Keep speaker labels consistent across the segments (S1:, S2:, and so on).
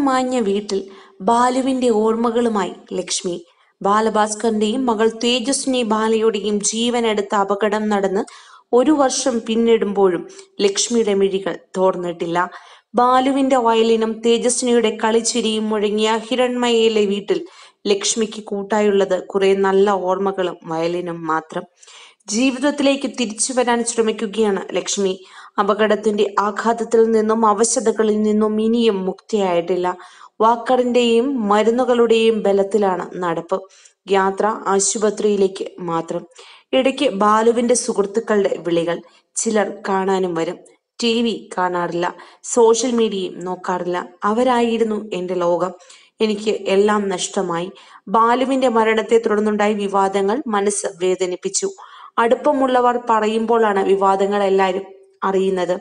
S1: മാഞ്ഞ വീട്ടിൽ ബാലുവിന്റെ ഓർമ്മകളുമായി ലക്ഷ്മി ബാലഭാസ്കറിന്റെയും മകൾ തേജസ്വിനി ബാലയുടെയും ജീവനെടുത്ത അപകടം നടന്ന് ഒരു വർഷം പിന്നിടുമ്പോഴും ലക്ഷ്മിയുടെ മിഴികൾ തോർന്നിട്ടില്ല ബാലുവിന്റെ വയലിനും തേജസ്വിനിയുടെ കളിച്ചിരിയും മുഴങ്ങിയ ഹിരൺമയയിലെ വീട്ടിൽ ലക്ഷ്മിക്ക് കൂട്ടായുള്ളത് കുറെ നല്ല ഓർമ്മകളും വയലിനും മാത്രം ജീവിതത്തിലേക്ക് തിരിച്ചു വരാൻ ശ്രമിക്കുകയാണ് ലക്ഷ്മി അപകടത്തിന്റെ ആഘാതത്തിൽ നിന്നും അവശതകളിൽ നിന്നും ഇനിയും മുക്തിയായിട്ടില്ല വാക്കറിന്റെയും മരുന്നുകളുടെയും ബലത്തിലാണ് നടപ്പ് യാത്ര ആശുപത്രിയിലേക്ക് മാത്രം ഇടയ്ക്ക് ബാലുവിന്റെ സുഹൃത്തുക്കളുടെ വിളികൾ ചിലർ കാണാനും വരും ടി വി കാണാറില്ല സോഷ്യൽ മീഡിയയും നോക്കാറില്ല അവരായിരുന്നു എന്റെ ലോകം എനിക്ക് എല്ലാം നഷ്ടമായി ബാലുവിന്റെ മരണത്തെ തുടർന്നുണ്ടായ വിവാദങ്ങൾ മനസ്സ് വേദനിപ്പിച്ചു അടുപ്പമുള്ളവർ പറയുമ്പോഴാണ് വിവാദങ്ങൾ എല്ലാവരും അറിയുന്നത്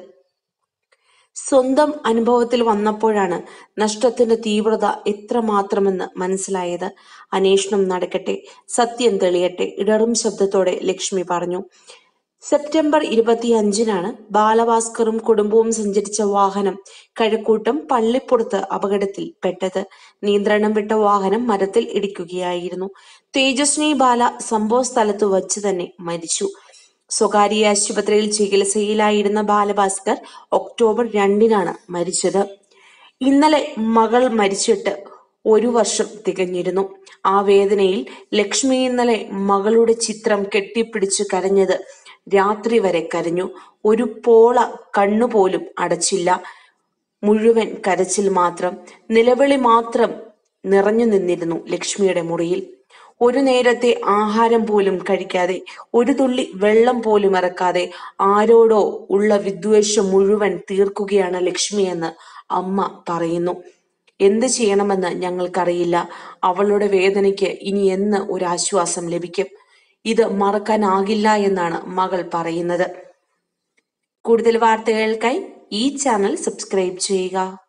S1: സ്വന്തം അനുഭവത്തിൽ വന്നപ്പോഴാണ് നഷ്ടത്തിന്റെ തീവ്രത എത്രമാത്രമെന്ന് മനസ്സിലായത് അന്വേഷണം നടക്കട്ടെ സത്യം തെളിയട്ടെ ഇടറും ശബ്ദത്തോടെ ലക്ഷ്മി പറഞ്ഞു സെപ്റ്റംബർ ഇരുപത്തിയഞ്ചിനാണ് ബാലഭാസ്കറും കുടുംബവും സഞ്ചരിച്ച വാഹനം കഴക്കൂട്ടം പള്ളിപ്പുറത്ത് അപകടത്തിൽ പെട്ടത് നിയന്ത്രണം വിട്ട വാഹനം മരത്തിൽ ഇടിക്കുകയായിരുന്നു തേജസ്വിനി ബാല സംഭവ സ്ഥലത്ത് വച്ച് തന്നെ മരിച്ചു സ്വകാര്യ ആശുപത്രിയിൽ ചികിത്സയിലായിരുന്ന ബാലഭാസ്കർ ഒക്ടോബർ രണ്ടിനാണ് മരിച്ചത് ഇന്നലെ മകൾ മരിച്ചിട്ട് ഒരു വർഷം തികഞ്ഞിരുന്നു ആ വേദനയിൽ ലക്ഷ്മി ഇന്നലെ മകളുടെ ചിത്രം കെട്ടിപ്പിടിച്ച് കരഞ്ഞത് രാത്രി വരെ കരഞ്ഞു ഒരു പോള കണ്ണുപോലും അടച്ചില്ല മുഴുവൻ കരച്ചിൽ മാത്രം നിലവിളി മാത്രം നിറഞ്ഞു നിന്നിരുന്നു ലക്ഷ്മിയുടെ മുറിയിൽ ഒരു നേരത്തെ ആഹാരം പോലും കഴിക്കാതെ ഒരു തുള്ളി വെള്ളം പോലും ഇറക്കാതെ ആരോടോ ഉള്ള വിദ്വേഷം മുഴുവൻ തീർക്കുകയാണ് ലക്ഷ്മിയെന്ന് അമ്മ പറയുന്നു എന്ത് ചെയ്യണമെന്ന് ഞങ്ങൾക്കറിയില്ല അവളുടെ വേദനയ്ക്ക് ഇനി എന്ന് ഒരു ആശ്വാസം ലഭിക്കും ഇത് മറക്കാനാകില്ല എന്നാണ് മകൾ പറയുന്നത് കൂടുതൽ വാർത്തകൾക്കായി ഈ ചാനൽ സബ്സ്ക്രൈബ് ചെയ്യുക